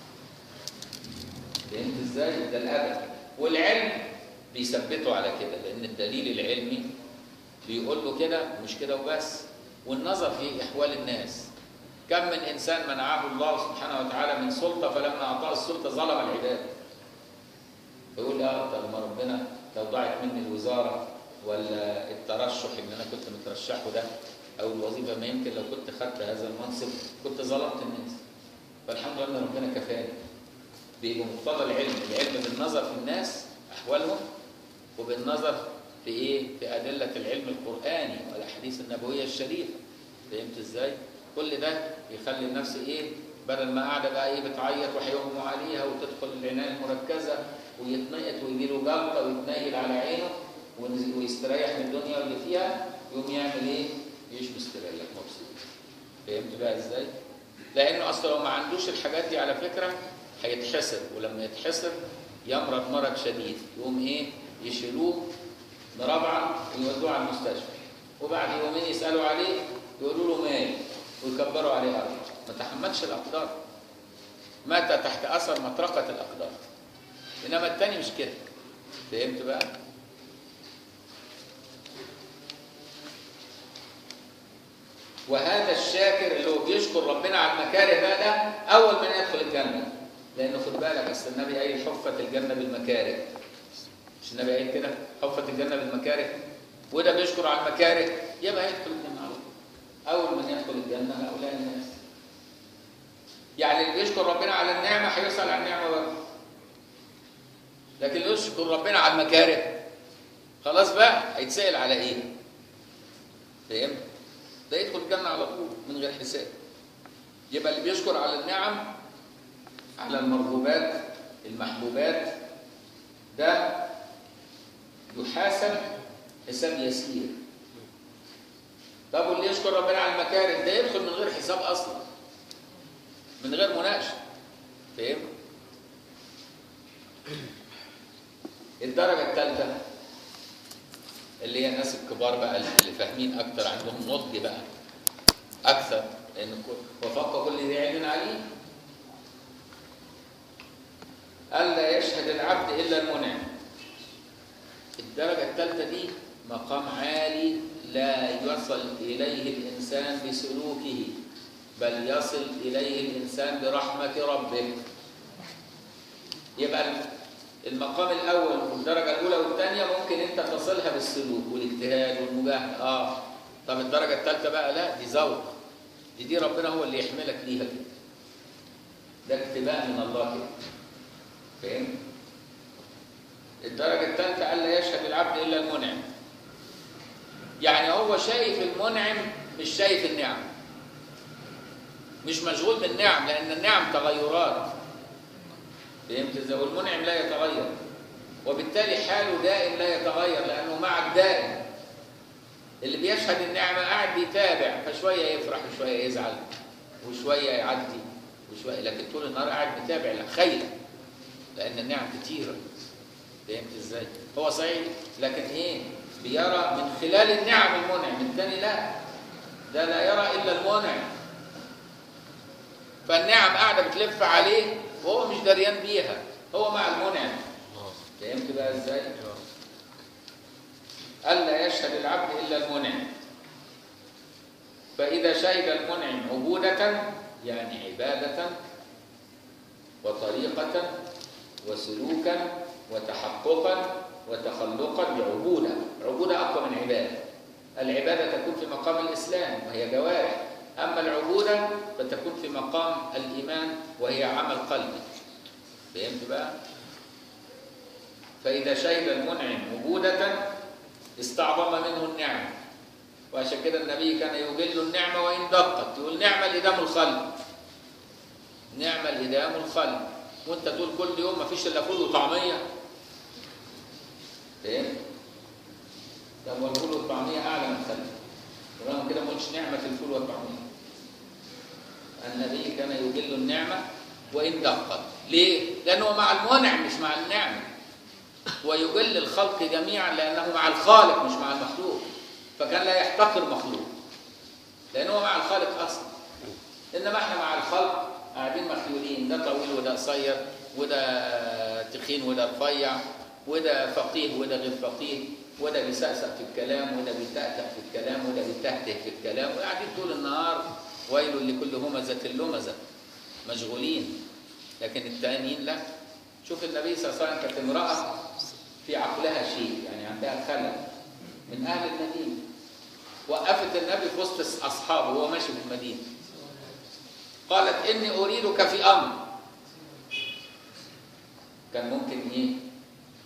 فهمت ازاي؟ ده الادب والعلم بيثبته على كده لان الدليل العلمي بيقول له كده مش كده وبس والنظر في احوال الناس كم من انسان منعه الله سبحانه وتعالى من سلطه فلما اعطاه السلطه ظلم العباد يقول اه طب ما ربنا لو ضاعت مني الوزاره ولا الترشح اللي انا كنت مترشحه ده او الوظيفه ما يمكن لو كنت خدت هذا المنصب كنت ظلمت الناس فالحمد لله ان ربنا كفاني بمقتضى العلم العلم بالنظر في الناس احوالهم وبالنظر في ايه في ادله العلم القراني والاحاديث النبويه الشريفه فهمت ازاي كل ده يخلي النفس ايه بدل ما قاعده بقى ايه بتعيط وهيغموا عليها وتدخل العنايه المركزه ويتنقط ويجي له جلطه ويتنيل على عينه ونز- ويستريح من الدنيا واللي فيها يقوم يعمل ايه؟ يعيش مستريح مبسوط فهمت بقى ازاي؟ لانه اصلا لو ما عندوش الحاجات دي على فكره هيتحسر ولما يتحسر يمرض مرض شديد يقوم ايه؟ يشيلوه مربعا ويودوه على المستشفى وبعد يومين يسالوا عليه يقولوا له مات ويكبروا عليه ارض ما تحملش الاقدار مات تحت اثر مطرقه الاقدار انما التاني مش كده فهمت بقى؟ وهذا الشاكر اللي هو بيشكر ربنا على المكاره بقى ده اول من يدخل الجنه لانه خد بالك اصل النبي قايل حفت الجنه بالمكاره مش النبي قايل كده حفت الجنه بالمكاره وده بيشكر على المكاره يبقى يدخل الجنه على طول اول من يدخل الجنه هؤلاء الناس يعني اللي بيشكر ربنا على النعمه هيسال عن النعمه برضه لكن اللي يشكر ربنا على المكاره خلاص بقى هيتسال على ايه فهمت ده يدخل الجنة على طول من غير حساب يبقى اللي بيشكر على النعم على المرغوبات المحبوبات ده يحاسب حساب يسير طب واللي يشكر ربنا على المكاره ده يدخل من غير حساب اصلا من غير مناقشه فاهم الدرجه الثالثه اللي هي الناس الكبار بقى اللي فاهمين اكتر عندهم نضج بقى اكثر لان كل- وفوق كل ذي علم عليم الا يشهد العبد الا المنعم الدرجه الثالثه دي مقام عالي لا يصل اليه الانسان بسلوكه بل يصل اليه الانسان برحمه ربه يبقى المقام الاول والدرجه الاولى والثانيه ممكن انت تصلها بالسلوك والاجتهاد والمجاهده اه طب الدرجه الثالثه بقى لا دي ذوق دي دي ربنا هو اللي يحملك ليها كده ده اكتباء من الله كده فاهم الدرجه الثالثه الا يشهد العبد الا المنعم يعني هو شايف المنعم مش شايف النعم مش مشغول بالنعم لان النعم تغيرات فهمت ازاي والمنعم لا يتغير وبالتالي حاله دائم لا يتغير لانه مع الدائم اللي بيشهد النعمه قاعد بيتابع فشويه يفرح وشويه يزعل وشويه يعدي وشويه لكن طول النهار قاعد بيتابع لا خير لان النعم كتيره فهمت ازاي هو صحيح لكن ايه بيرى من خلال النعم المنعم الثاني لا ده لا يرى الا المنعم فالنعم قاعده بتلف عليه وهو مش دريان بيها هو مع المنعم فهمت بقى ازاي الا يشهد العبد الا المنعم فاذا شهد المنعم عبوده يعني عباده وطريقه وسلوكا وتحققا وتخلقا بعبوده عبوده اقوى من عباده العباده تكون في مقام الاسلام وهي جوارح اما العبوده فتكون في مقام الايمان وهي عمل قلبي فهمت بقى فاذا شهد المنعم عبوده استعظم منه النعمه وعشان كده النبي كان يجل النعمه وان دقت يقول نعمه الادام الخلق نعمه الادام الخلق وانت تقول كل يوم ما فيش الا فول وطعميه فهمت طب والفول والطعميه اعلى من الخلق ورغم كده ما قلتش نعمه الفول والطعميه النبي كان يجل النعمه وان دقت ليه لانه مع المنعم مش مع النعمه ويجل الخلق جميعا لانه مع الخالق مش مع المخلوق فكان لا يحتقر مخلوق لانه مع الخالق اصلا انما احنا مع الخلق قاعدين مخيولين ده طويل وده قصير وده تخين وده رفيع وده فقيه وده غير فقيه وده بيسقسق في الكلام وده بيتأتأ في الكلام وده بيتهته في الكلام وقاعدين طول النهار ويل لكل همزة لمزة مشغولين لكن التانيين لا شوف النبي صلى الله عليه وسلم كانت امرأة في عقلها شيء يعني عندها خلل من أهل المدينة وقفت النبي في وسط أصحابه وهو ماشي في المدينة قالت إني أريدك في أمر كان ممكن إيه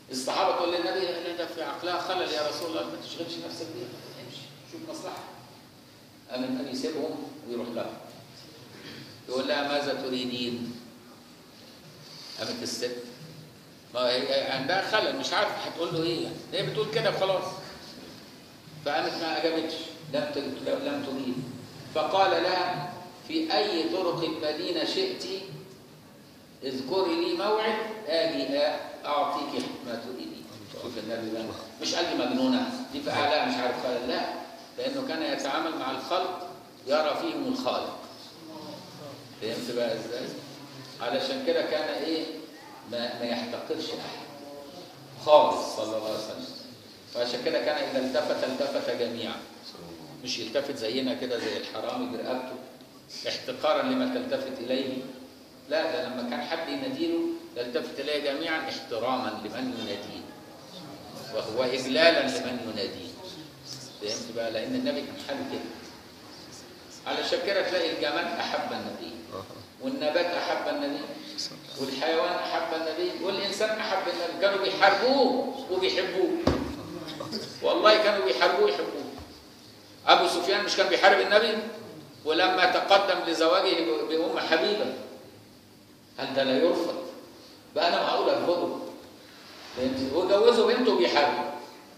الصحابه تقول للنبي لا ده في عقلها خلل يا رسول الله ما تشغلش نفسك بيها امشي شوف مصلحه قام النبي يسيبهم ويروح لها يقول لها ماذا تريدين؟ قامت الست ما هي عندها خلل مش عارفه هتقول له ايه يعني هي بتقول كده خلاص فقامت ما اجابتش لم ت- لم تريد فقال لها في اي طرق المدينه شئت اذكري لي موعد اجي اعطيك ما تريدين شوف النبي بقى مش قال لي مجنونه دي في اعلى مش عارف خلل لا لانه كان يتعامل مع الخلق يرى فيهم الخالق فهمت بقى ازاي؟ علشان كده كان ايه ما, ما يحتقرش احد خالص صلى الله عليه وسلم فعشان كده كان اذا التفت التفت جميعا مش يلتفت زينا كده زي الحرامي برقبته احتقارا لما تلتفت اليه لا ده لما كان حد يناديله يلتفت اليه جميعا احتراما لمن يناديه وهو اجلالا لمن يناديه فهمت بقى لان النبي كان حال كده علشان كده تلاقي الجماد احب النبي والنبات احب النبي والحيوان احب النبي والانسان احب النبي كانوا بيحاربوه وبيحبوه والله كانوا بيحاربوه ويحبوه ابو سفيان مش كان بيحارب النبي ولما تقدم لزواجه بام حبيبه هل ده لا يرفض بقى انا معقول ارفضه فهمت؟ وجوزوا بنته بيحاربه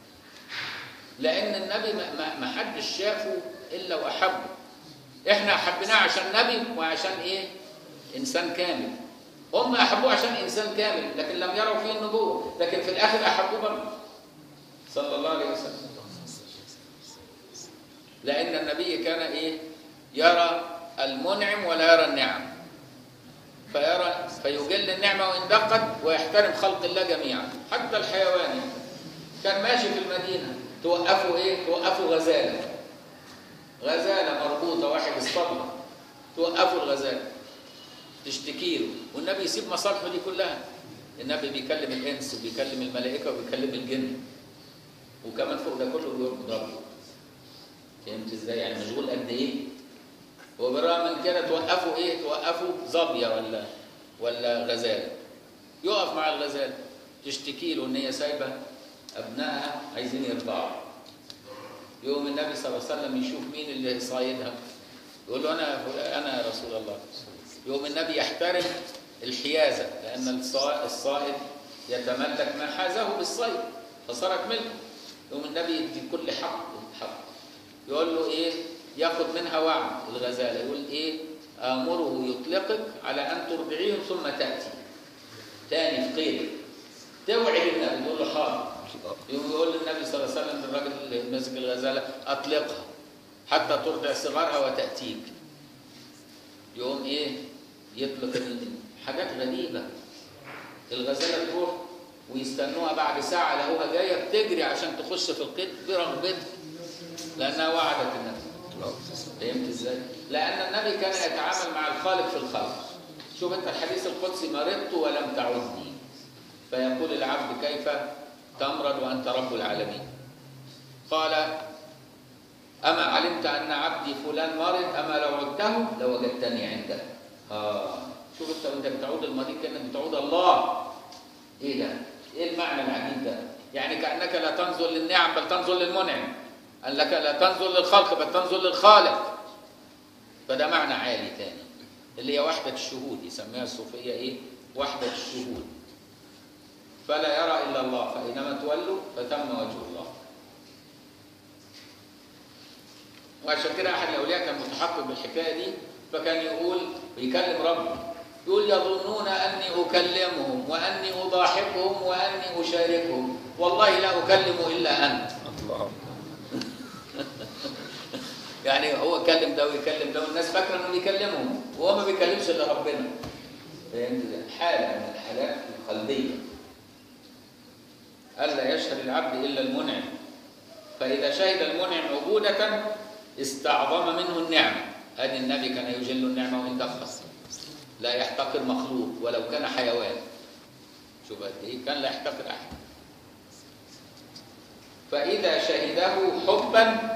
لان النبي ما- ما ما حدش شافه الا واحبه احنا حبيناه عشان نبي وعشان ايه انسان كامل هم احبوه عشان انسان كامل لكن لم يروا فيه النبوه لكن في الاخر احبوه برضه صلى الله عليه وسلم لان النبي كان ايه يرى المنعم ولا يرى النعم فيرى فيجل النعمه وان دقت ويحترم خلق الله جميعا حتى الحيوان كان ماشي في المدينه توقفوا ايه توقفوا غزاله غزاله مربوطه واحد اصطادها توقفوا الغزاله تشتكي له والنبي يسيب مصالحه دي كلها النبي بيكلم الانس وبيكلم الملائكه وبيكلم الجن وكمان فوق ده كله بيضرب فهمت ازاي يعني مشغول قد ايه وبالرغم من كده توقفوا ايه توقفوا ظبيه ولا ولا غزاله يقف مع الغزاله تشتكي له ان هي سايبه ابنائها عايزين يرضعوا يوم النبي صلى الله عليه وسلم يشوف مين اللي صايدها يقول له انا انا يا رسول الله يوم النبي يحترم الحيازه لان الصا- الصائد يتملك ما حازه بالصيد فصارت ملكه يوم النبي يدي كل حق حق يقول له ايه ياخد منها وعد الغزاله يقول ايه امره يطلقك على ان ترضعيهم ثم تاتي تاني في قيد توعد النبي تقول له حاضر يقوم يقول للنبي صلى الله عليه وسلم للراجل اللي ماسك الغزاله اطلقها حتى ترضع صغارها وتاتيك يقوم ايه يطلق ال- حاجات غريبه الغزاله تروح ويستنوها بعد ساعه لقوها جايه بتجري عشان تخش في القيد برغبتها لانها وعدت النبي فهمت ازاي؟ لان النبي كان يتعامل مع الخالق في الخلق شوف انت الحديث القدسي مرضت ولم تعدني فيقول العبد كيف تمرض وانت رب العالمين قال اما علمت ان عبدي فلان مرض اما لو عدته لوجدتني عنده اه شوف انت وانت بتعود المريض كانك بتعود الله ايه ده ايه المعنى العجيب ده يعني كانك لا تنظر للنعم بل تنظر للمنعم قال لك لا تنظر للخلق بل تنظر للخالق فده معنى عالي تاني اللي هي وحدة الشهود يسميها الصوفية ايه وحدة الشهود فلا يرى إلا الله فإنما تولوا فتم وجه الله وعشان كده أحد الأولياء كان متحقق بالحكاية دي فكان يقول ويكلم ربه يقول يظنون أني أكلمهم وأني أضاحكهم وأني أشاركهم والله لا أكلم إلا أنت الله يعني هو يكلم ده ويكلم ده والناس فاكره انه بيكلمهم وهو ما بيكلمش الا ربنا فهمت ده؟ حاله من الحالات القلبيه الا يشهد العبد الا المنعم فاذا شهد المنعم عبوده استعظم منه النعمه ادي النبي كان يجل النعمه وان دخل لا يحتقر مخلوق ولو كان حيوان شوف قد ايه كان لا يحتقر احد فاذا شهده حبا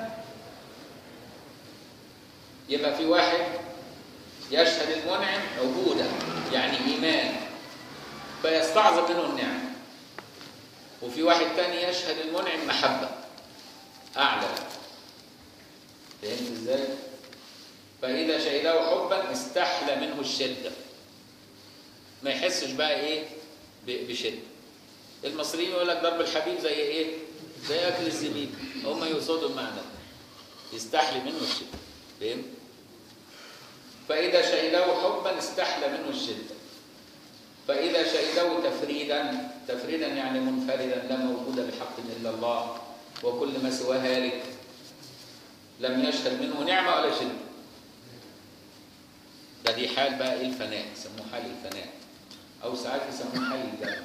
يبقى في واحد يشهد المنعم عبودة يعني إيمان فيستعظم منه النعم وفي واحد تاني يشهد المنعم محبة أعلى فهمت ازاي؟ فإذا شهده حبا استحلى منه الشدة ما يحسش بقى ايه ب- بشدة المصريين يقول لك ضرب الحبيب زي ايه؟ زي أكل الزبيب هم يقصدوا المعنى ده. يستحلي منه الشدة فهمت؟ فإذا شهده حبا استحلى منه الشدة فإذا شهده تفريدا تفريدا يعني منفردا لا موجود بحق إلا الله وكل ما سواه هالك لم يشهد منه نعمة ولا شدة ده دي حال بقى إيه الفناء يسموه حال الفناء أو ساعات يسموه حال الجمع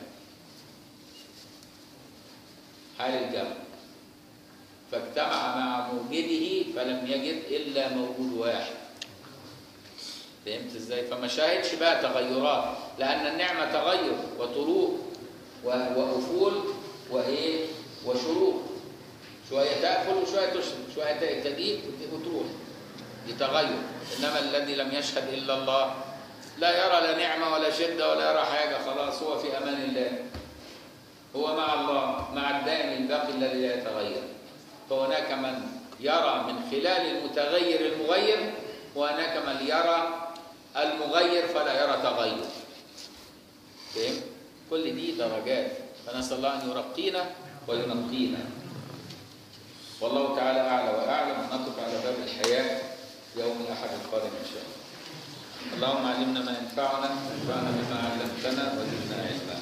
حال الجمع فاجتمع مع موجده فلم يجد إلا موجود واحد فهمت ازاي؟ فما شاهدش بقى تغيرات لأن النعمة تغير وطروق و- وأفول وإيه؟ وشروق شوية تأكل وشوية تشرب شوية تجيب وتروح دي تغير إنما الذي لم يشهد إلا الله لا يرى لا نعمة ولا شدة ولا يرى حاجة خلاص هو في أمان الله هو مع الله مع الدائم الباقي الذي لا يتغير فهناك من يرى من خلال المتغير المغير وهناك من يرى المغير فلا يرى تغير فهم؟ كل دي درجات فنسأل الله أن يرقينا وينقينا والله تعالى أعلى وأعلم نقف على باب الحياة يوم الأحد القادم إن شاء الله اللهم علمنا ما ينفعنا وانفعنا بما علمتنا وزدنا علما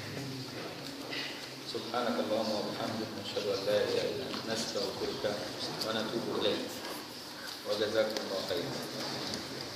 سبحانك اللهم وبحمدك نشهد ان لا اله الا انت نستغفرك ونتوب اليك وجزاكم الله خيرا